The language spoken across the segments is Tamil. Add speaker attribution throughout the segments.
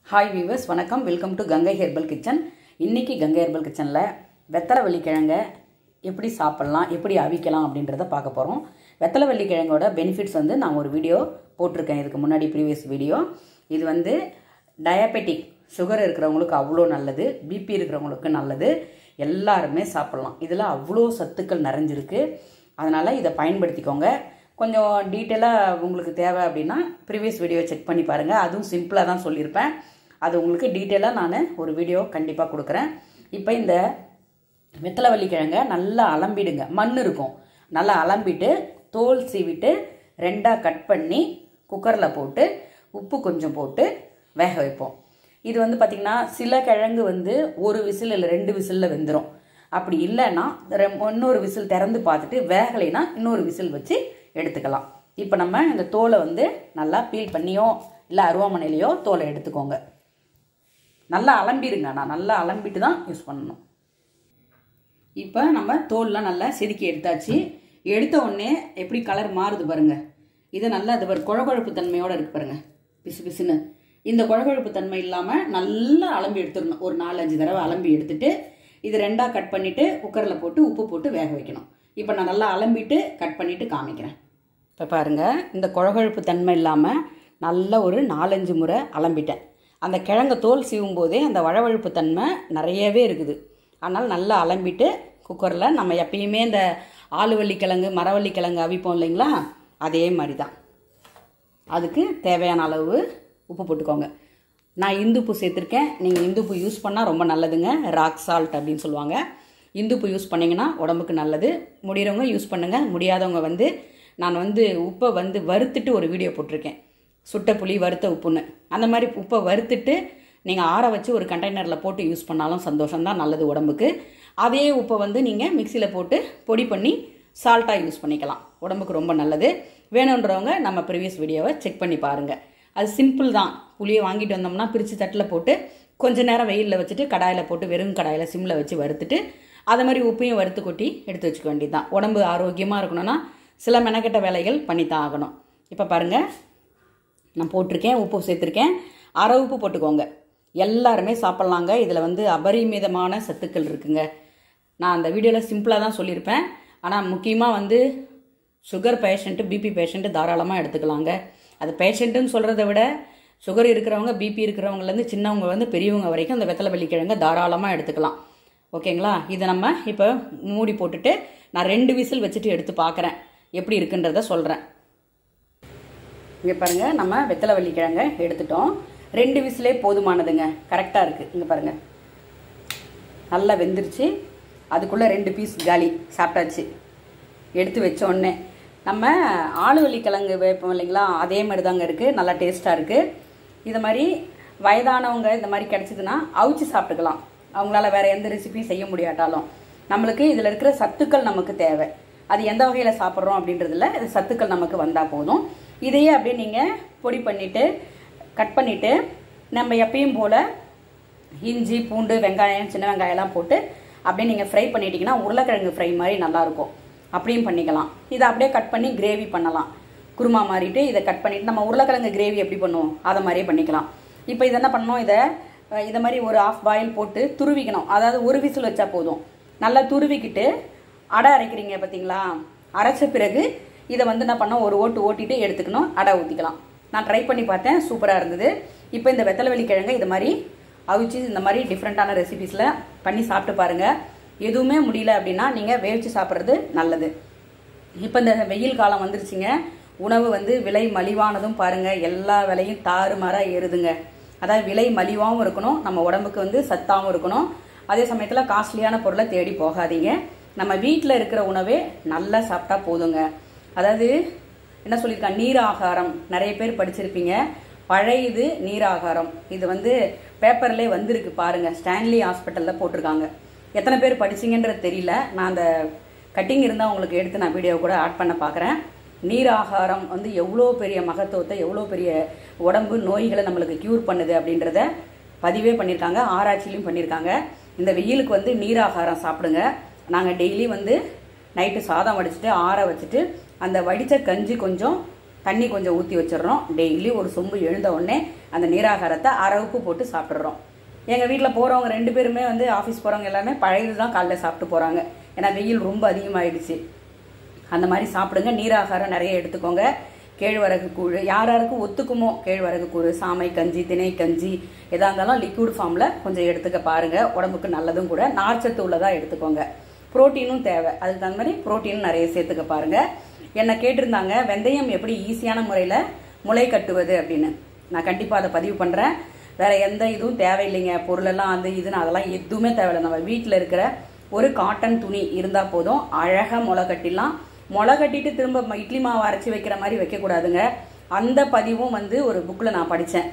Speaker 1: ஹாய் வீவர்ஸ் வணக்கம் welcome to Gangai herbal kitchen இன்னைக்கு கங்கை ஹெர்பல் கிச்சனில் வெத்தலை வெள்ளிக்கிழங்க எப்படி சாப்பிட்லாம் எப்படி அவிக்கலாம் அப்படின்றத பார்க்க போகிறோம் வெத்தலை வெள்ளிக்கிழங்கோட பெனிஃபிட்ஸ் வந்து நான் ஒரு வீடியோ போட்டிருக்கேன் இதுக்கு முன்னாடி ப்ரீவியஸ் வீடியோ இது வந்து டயபெட்டிக் சுகர் இருக்கிறவங்களுக்கு அவ்வளோ நல்லது பிபி இருக்கிறவங்களுக்கு நல்லது எல்லாருமே சாப்பிட்லாம் இதில் அவ்வளோ சத்துக்கள் நிறைஞ்சிருக்கு அதனால் இதை பயன்படுத்திக்கோங்க கொஞ்சம் டீட்டெயிலாக உங்களுக்கு தேவை அப்படின்னா ப்ரீவியஸ் வீடியோ செக் பண்ணி பாருங்கள் அதுவும் சிம்பிளாக தான் சொல்லியிருப்பேன் அது உங்களுக்கு டீட்டெயிலாக நான் ஒரு வீடியோ கண்டிப்பாக கொடுக்குறேன் இப்போ இந்த வெத்தலை வள்ளிக்கிழங்க நல்லா அலம்பிடுங்க மண் இருக்கும் நல்லா அலம்பிட்டு தோல் சீவிட்டு ரெண்டாக கட் பண்ணி குக்கரில் போட்டு உப்பு கொஞ்சம் போட்டு வேக வைப்போம் இது வந்து பார்த்திங்கன்னா சில கிழங்கு வந்து ஒரு விசில் இல்லை ரெண்டு விசிலில் வெந்துடும் அப்படி இல்லைன்னா ரெ- இன்னொரு விசில் திறந்து பார்த்துட்டு வேகலைன்னா இன்னொரு விசில் வச்சு எடுத்துக்கலாம் இப்போ நம்ம இந்த தோலை வந்து நல்லா பீல் பண்ணியோ இல்லை அருவாமனையிலையோ தோலை எடுத்துக்கோங்க நல்லா அலம்பிடுங்க நான் நல்லா அலம்பிட்டு தான் யூஸ் பண்ணணும் இப்போ நம்ம தோல்லாம் நல்லா செதுக்கி எடுத்தாச்சு எடுத்த உடனே எப்படி கலர் மாறுது பாருங்க இது நல்லா அது பாரு குழகுழப்பு தன்மையோட இருக்கு பாருங்க பிசு பிசுன்னு இந்த குழகுழப்பு தன்மை இல்லாமல் நல்லா அலம்பி எடுத்துடணும் ஒரு நாலஞ்சு தடவை அலம்பி எடுத்துட்டு இது ரெண்டாக கட் பண்ணிட்டு குக்கரில் போட்டு உப்பு போட்டு வேக வைக்கணும் இப்போ நான் நல்லா அலம்பிட்டு கட் பண்ணிட்டு காமிக்கிறேன் இப்போ பாருங்க இந்த குழகுழப்பு தன்மை இல்லாமல் நல்ல ஒரு நாலஞ்சு முறை அலம்பிட்டேன் அந்த கிழங்க தோல் சீவும் போதே அந்த வழவழுப்பு தன்மை நிறையவே இருக்குது அதனால் நல்லா அலம்பிட்டு குக்கரில் நம்ம எப்பயுமே இந்த ஆளுவள்ளி கிழங்கு மரவள்ளி கிழங்கு அவிப்போம் இல்லைங்களா அதே மாதிரி தான் அதுக்கு தேவையான அளவு உப்பு போட்டுக்கோங்க நான் இந்துப்பு சேர்த்துருக்கேன் நீங்கள் இந்துப்பு யூஸ் பண்ணால் ரொம்ப நல்லதுங்க ராக் சால்ட் அப்படின்னு சொல்லுவாங்க இந்துப்பு யூஸ் பண்ணிங்கன்னா உடம்புக்கு நல்லது முடியறவங்க யூஸ் பண்ணுங்கள் முடியாதவங்க வந்து நான் வந்து உப்பை வந்து வறுத்துட்டு ஒரு வீடியோ போட்டிருக்கேன் சுட்ட புளி வறுத்த உப்புன்னு அந்த மாதிரி உப்பை வறுத்துட்டு நீங்கள் ஆற வச்சு ஒரு கண்டெய்னரில் போட்டு யூஸ் பண்ணாலும் சந்தோஷம்தான் நல்லது உடம்புக்கு அதே உப்பை வந்து நீங்கள் மிக்சியில் போட்டு பொடி பண்ணி சால்ட்டாக யூஸ் பண்ணிக்கலாம் உடம்புக்கு ரொம்ப நல்லது வேணுன்றவங்க நம்ம ப்ரீவியஸ் வீடியோவை செக் பண்ணி பாருங்கள் அது சிம்பிள் தான் புளியை வாங்கிட்டு வந்தோம்னா பிரித்து தட்டில் போட்டு கொஞ்ச நேரம் வெயிலில் வச்சுட்டு கடாயில் போட்டு வெறும் கடாயில் சிம்மில் வச்சு வறுத்துட்டு அதை மாதிரி உப்பையும் வறுத்து கொட்டி எடுத்து வச்சுக்க வேண்டியது தான் உடம்பு ஆரோக்கியமாக இருக்கணும்னா சில மெனக்கெட்ட வேலைகள் பண்ணித்தான் ஆகணும் இப்போ பாருங்கள் நான் போட்டிருக்கேன் உப்பு சேர்த்துருக்கேன் அரை உப்பு போட்டுக்கோங்க எல்லாருமே சாப்பிட்லாங்க இதில் வந்து அபரிமிதமான சத்துக்கள் இருக்குங்க நான் அந்த வீடியோவில் சிம்பிளாக தான் சொல்லியிருப்பேன் ஆனால் முக்கியமாக வந்து சுகர் பேஷண்ட்டு பிபி பேஷண்ட்டு தாராளமாக எடுத்துக்கலாங்க அது பேஷண்ட்டுன்னு சொல்கிறத விட சுகர் இருக்கிறவங்க பிபி இருக்கிறவங்கலேருந்து சின்னவங்க வந்து பெரியவங்க வரைக்கும் அந்த வெத்தலை வெள்ளிக்கிழங்க தாராளமாக எடுத்துக்கலாம் ஓகேங்களா இதை நம்ம இப்போ மூடி போட்டுட்டு நான் ரெண்டு விசில் வச்சுட்டு எடுத்து பார்க்குறேன் எப்படி இருக்குன்றத சொல்கிறேன் இங்கே பாருங்கள் நம்ம வெத்தலை வள்ளிக்கிழங்க எடுத்துட்டோம் ரெண்டு விசிலே போதுமானதுங்க கரெக்டாக இருக்குது இங்கே பாருங்கள் நல்லா வெந்துருச்சு அதுக்குள்ளே ரெண்டு பீஸ் காலி சாப்பிட்டாச்சு எடுத்து வச்ச உடனே நம்ம ஆளுவள்ளி கிழங்கு வைப்போம் இல்லைங்களா அதே மாதிரி தாங்க இருக்குது நல்லா டேஸ்ட்டாக இருக்குது இது மாதிரி வயதானவங்க இந்த மாதிரி கிடச்சிதுன்னா அவிச்சு சாப்பிட்டுக்கலாம் அவங்களால வேறு எந்த ரெசிபியும் செய்ய முடியாட்டாலும் நம்மளுக்கு இதில் இருக்கிற சத்துக்கள் நமக்கு தேவை அது எந்த வகையில் சாப்பிட்றோம் அப்படின்றதுல இது சத்துக்கள் நமக்கு வந்தால் போதும் இதையே அப்படியே நீங்கள் பொடி பண்ணிவிட்டு கட் பண்ணிவிட்டு நம்ம எப்பயும் போல் இஞ்சி பூண்டு வெங்காயம் சின்ன வெங்காயம்லாம் போட்டு அப்படியே நீங்கள் ஃப்ரை பண்ணிட்டீங்கன்னா உருளைக்கிழங்கு ஃப்ரை மாதிரி நல்லாயிருக்கும் அப்படியும் பண்ணிக்கலாம் இதை அப்படியே கட் பண்ணி கிரேவி பண்ணலாம் குருமா மாறிட்டு இதை கட் பண்ணிட்டு நம்ம உருளைக்கிழங்கு கிரேவி எப்படி பண்ணுவோம் அதை மாதிரியே பண்ணிக்கலாம் இப்போ இது என்ன பண்ணணும் இதை அஹ், இதை மாதிரி ஒரு ஆஃப் பாயில் போட்டு துருவிக்கணும் அதாவது ஒரு விசில் வச்சா போதும் நல்லா துருவிக்கிட்டு அடை அரைக்கிறீங்க பார்த்தீங்களா அரைச்ச பிறகு இதை வந்து என்ன பண்ணோம் ஒரு ஓட்டு ஓட்டிட்டு எடுத்துக்கணும் அடை ஊற்றிக்கலாம் நான் ட்ரை பண்ணி பார்த்தேன் சூப்பராக இருந்தது இப்போ இந்த வெத்தலை வெள்ளிக்கிழங்க இது மாதிரி அவிச்சு இந்த மாதிரி டிஃப்ரெண்ட்டான ரெசிபீஸில் பண்ணி சாப்பிட்டு பாருங்கள் எதுவுமே முடியல அப்படின்னா நீங்கள் வேவிச்சு சாப்பிட்றது நல்லது இப்போ இந்த வெயில் காலம் வந்துருச்சுங்க உணவு வந்து விலை மலிவானதும் பாருங்க எல்லா விலையும் தாறுமாறாக ஏறுதுங்க அதாவது விலை மலிவாகவும் இருக்கணும் நம்ம உடம்புக்கு வந்து சத்தாகவும் இருக்கணும் அதே சமயத்தில் காஸ்ட்லியான பொருளை தேடி போகாதீங்க நம்ம வீட்டில் இருக்கிற உணவே நல்லா சாப்பிட்டா போதுங்க அதாவது என்ன சொல்லியிருக்காங்க நீர் ஆகாரம் நிறைய பேர் படிச்சிருப்பீங்க பழையது நீர் ஆகாரம் இது வந்து பேப்பர்லேயே வந்திருக்கு பாருங்க ஸ்டான்லி ஹாஸ்பிட்டலில் போட்டிருக்காங்க எத்தனை பேர் படிச்சீங்கன்றது தெரியல நான் அந்த கட்டிங் இருந்தால் உங்களுக்கு எடுத்து நான் வீடியோ கூட ஆட் பண்ண பார்க்குறேன் நீர் ஆகாரம் வந்து எவ்வளோ பெரிய மகத்துவத்தை எவ்வளோ பெரிய உடம்பு நோய்களை நம்மளுக்கு க்யூர் பண்ணுது அப்படின்றத பதிவே பண்ணியிருக்காங்க ஆராய்ச்சிலையும் பண்ணியிருக்காங்க இந்த வெயிலுக்கு வந்து நீர் ஆகாரம் சாப்பிடுங்க நாங்கள் டெய்லி வந்து நைட்டு சாதம் வடிச்சிட்டு ஆற வச்சுட்டு அந்த வடித்த கஞ்சி கொஞ்சம் தண்ணி கொஞ்சம் ஊற்றி வச்சிடுறோம் டெய்லி ஒரு சொம்பு எழுந்த உடனே அந்த நீராகாரத்தை அரை உப்பு போட்டு சாப்பிட்றோம் எங்கள் வீட்டில் போகிறவங்க ரெண்டு பேருமே வந்து ஆஃபீஸ் போகிறவங்க எல்லாமே பழையது தான் காலைல சாப்பிட்டு போகிறாங்க ஏன்னா வெயில் ரொம்ப அதிகமாகிடுச்சு அந்த மாதிரி சாப்பிடுங்க நீராகாரம் நிறைய எடுத்துக்கோங்க கேழ்வரகு கூழ் யார் யாருக்கு ஒத்துக்குமோ கேழ்வரகு கூழ் சாமை கஞ்சி திணை கஞ்சி எதாக இருந்தாலும் லிக்விட் ஃபார்மில் கொஞ்சம் எடுத்துக்க பாருங்கள் உடம்புக்கு நல்லதும் கூட நார்ச்சத்து உள்ளதாக எடுத்துக்கோங்க ப்ரோட்டீனும் தேவை அதுக்கு தகுந்த மாதிரி ப்ரோட்டீனும் நிறைய சேர்த்துக்க பாருங்கள் என்னை கேட்டிருந்தாங்க வெந்தயம் எப்படி ஈஸியான முறையில் முளை கட்டுவது அப்படின்னு நான் கண்டிப்பாக அதை பதிவு பண்ணுறேன் வேற எந்த இதுவும் தேவையில்லைங்க பொருளெல்லாம் அது இதுன்னு அதெல்லாம் எதுவுமே தேவையில்லை நம்ம வீட்டில் இருக்கிற ஒரு காட்டன் துணி இருந்தால் போதும் அழகாக முளை கட்டிடலாம் முளை கட்டிட்டு திரும்ப ம- இட்லி மாவு அரைச்சி வைக்கிற மாதிரி வைக்கக்கூடாதுங்க அந்த பதிவும் வந்து ஒரு புக்கில் நான் படித்தேன்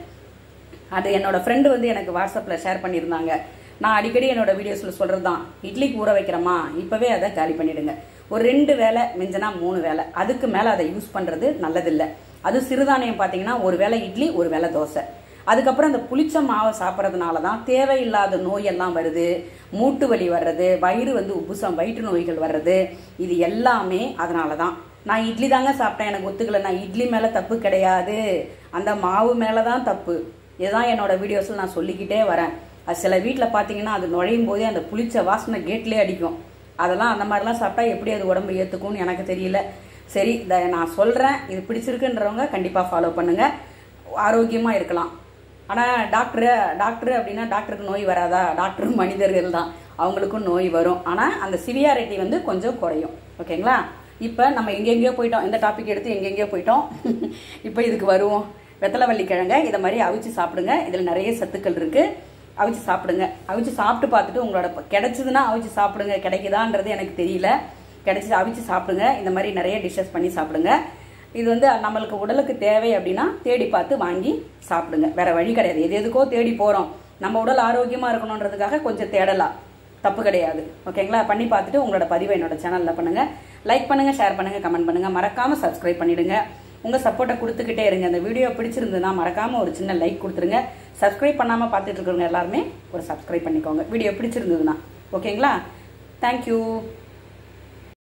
Speaker 1: அது என்னோட ஃப்ரெண்டு வந்து எனக்கு வாட்ஸ்அப்பில் ஷேர் பண்ணியிருந்தாங்க நான் அடிக்கடி என்னோட வீடியோஸில் சொல்கிறது தான் இட்லிக்கு ஊற வைக்கிறோமா இப்போவே அதை காலி பண்ணிடுங்க ஒரு ரெண்டு வேளை மிஞ்சினா மூணு வேளை அதுக்கு மேலே அதை யூஸ் பண்ணுறது நல்லதில்லை அது சிறுதானியம் பார்த்தீங்கன்னா ஒரு வேளை இட்லி ஒரு வேளை தோசை அதுக்கப்புறம் அந்த புளிச்ச மாவை சாப்பிட்றதுனால தான் தேவையில்லாத நோயெல்லாம் வருது மூட்டு வலி வர்றது வயிறு வந்து உப்புசம் வயிற்று நோய்கள் வர்றது இது எல்லாமே அதனால தான் நான் இட்லி தாங்க சாப்பிட்டேன் எனக்கு ஒத்துக்கல நான் இட்லி மேலே தப்பு கிடையாது அந்த மாவு மேலே தான் தப்பு இதுதான் என்னோட வீடியோஸில் நான் சொல்லிக்கிட்டே வரேன் அது சில வீட்டில் பார்த்தீங்கன்னா அது நுழையும் போதே அந்த புளிச்ச வாசனை கேட்லேயே அடிக்கும் அதெல்லாம் அந்த மாதிரிலாம் சாப்பிட்டா எப்படி அது உடம்பு ஏற்றுக்கும்னு எனக்கு தெரியல சரி இதை நான் சொல்கிறேன் இது பிடிச்சிருக்குன்றவங்க கண்டிப்பாக ஃபாலோ பண்ணுங்கள் ஆரோக்கியமாக இருக்கலாம் ஆனால் டாக்டரு டாக்டர் அப்படின்னா டாக்டருக்கு நோய் வராதா டாக்டர் மனிதர்கள் தான் அவங்களுக்கும் நோய் வரும் ஆனால் அந்த சிவியாரிட்டி வந்து கொஞ்சம் குறையும் ஓகேங்களா இப்போ நம்ம எங்கெங்கேயோ போயிட்டோம் இந்த டாபிக் எடுத்து எங்கெங்கேயோ போயிட்டோம் இப்போ இதுக்கு வருவோம் வெத்தலைவள்ளி கிழங்க இதை மாதிரி அவிச்சு சாப்பிடுங்க இதில் நிறைய சத்துக்கள் இருக்குது அவிச்சு சாப்பிடுங்க அவிச்சு சாப்பிட்டு பார்த்துட்டு உங்களோட ப- கிடைச்சதுன்னா அவிச்சு சாப்பிடுங்க கிடைக்குதான்றது எனக்கு தெரியல கிடைச்சி அவிச்சு சாப்பிடுங்க இந்த மாதிரி நிறைய டிஷ்ஷஸ் பண்ணி சாப்பிடுங்க இது வந்து நம்மளுக்கு உடலுக்கு தேவை அப்படின்னா தேடி பார்த்து வாங்கி சாப்பிடுங்க வேற வழி கிடையாது எது எதுக்கோ தேடி போகிறோம் நம்ம உடல் ஆரோக்கியமாக இருக்கணுன்றதுக்காக கொஞ்சம் தேடலாம் தப்பு கிடையாது ஓகேங்களா பண்ணி பார்த்துட்டு உங்களோட பதிவை என்னோட சேனலில் பண்ணுங்கள் லைக் பண்ணுங்கள் ஷேர் பண்ணுங்கள் கமெண்ட் பண்ணுங்கள் மறக்காமல் சப்ஸ்கிரைப் பண்ணிடுங்க உங்கள் சப்போர்ட்டை கொடுத்துக்கிட்டே இருங்க இந்த வீடியோ பிடிச்சிருந்ததுன்னா மறக்காமல் ஒரு சின்ன லைக் கொடுத்துருங்க சப்ஸ்கிரைப் பண்ணாமல் பார்த்துட்டு இருக்கிறவங்க எல்லாருமே ஒரு சப்ஸ்கிரைப் பண்ணிக்கோங்க வீடியோ பிடிச்சிருந்ததுன்னா ஓகேங்களா தேங்க்யூ